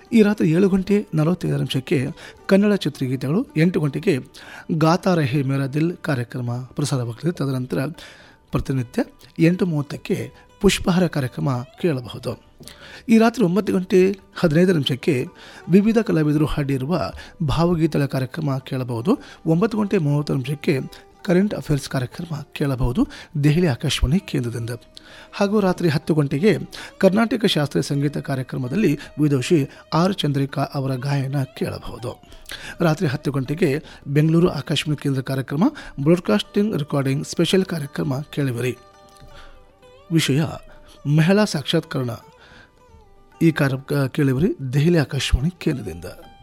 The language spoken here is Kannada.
ಈ ರಾತ್ರಿ ಏಳು ಗಂಟೆ ನಲವತ್ತೈದು ನಿಮಿಷಕ್ಕೆ ಕನ್ನಡ ಚಿತ್ರಗೀತೆಗಳು ಎಂಟು ಗಂಟೆಗೆ ಗಾತಾ ರಹೆ ಮೇರಾ ದಿಲ್ ಕಾರ್ಯಕ್ರಮ ಪ್ರಸಾರವಾಗಲಿದೆ ತದನಂತರ ಪ್ರತಿನಿತ್ಯ ಎಂಟು ಮೂವತ್ತಕ್ಕೆ ಪುಷ್ಪಹಾರ ಕಾರ್ಯಕ್ರಮ ಕೇಳಬಹುದು ಈ ರಾತ್ರಿ ಒಂಬತ್ತು ಗಂಟೆ ಹದಿನೈದು ನಿಮಿಷಕ್ಕೆ ವಿವಿಧ ಕಲಾವಿದರು ಹಾಡಿರುವ ಭಾವಗೀತೆಗಳ ಕಾರ್ಯಕ್ರಮ ಕೇಳಬಹುದು ಒಂಬತ್ತು ಗಂಟೆ ಮೂವತ್ತು ನಿಮಿಷಕ್ಕೆ ಕರೆಂಟ್ ಅಫೇರ್ಸ್ ಕಾರ್ಯಕ್ರಮ ಕೇಳಬಹುದು ದೆಹಲಿ ಆಕಾಶವಾಣಿ ಕೇಂದ್ರದಿಂದ ಹಾಗೂ ರಾತ್ರಿ ಹತ್ತು ಗಂಟೆಗೆ ಕರ್ನಾಟಕ ಶಾಸ್ತ್ರೀಯ ಸಂಗೀತ ಕಾರ್ಯಕ್ರಮದಲ್ಲಿ ವಿದೋಷಿ ಆರ್ ಚಂದ್ರಿಕಾ ಅವರ ಗಾಯನ ಕೇಳಬಹುದು ರಾತ್ರಿ ಹತ್ತು ಗಂಟೆಗೆ ಬೆಂಗಳೂರು ಆಕಾಶವಾಣಿ ಕೇಂದ್ರ ಕಾರ್ಯಕ್ರಮ ಬ್ರಾಡ್ಕಾಸ್ಟಿಂಗ್ ರೆಕಾರ್ಡಿಂಗ್ ಸ್ಪೆಷಲ್ ಕಾರ್ಯಕ್ರಮ ಕೇಳುವಿರಿ ವಿಷಯ ಮಹಿಳಾ ಸಾಕ್ಷಾತ್ಕರಣ ಈ ಕಾರ್ಯ ಕೇಳುವಿರಿ ದೆಹಲಿ ಆಕಾಶವಾಣಿ ಕೇಂದ್ರದಿಂದ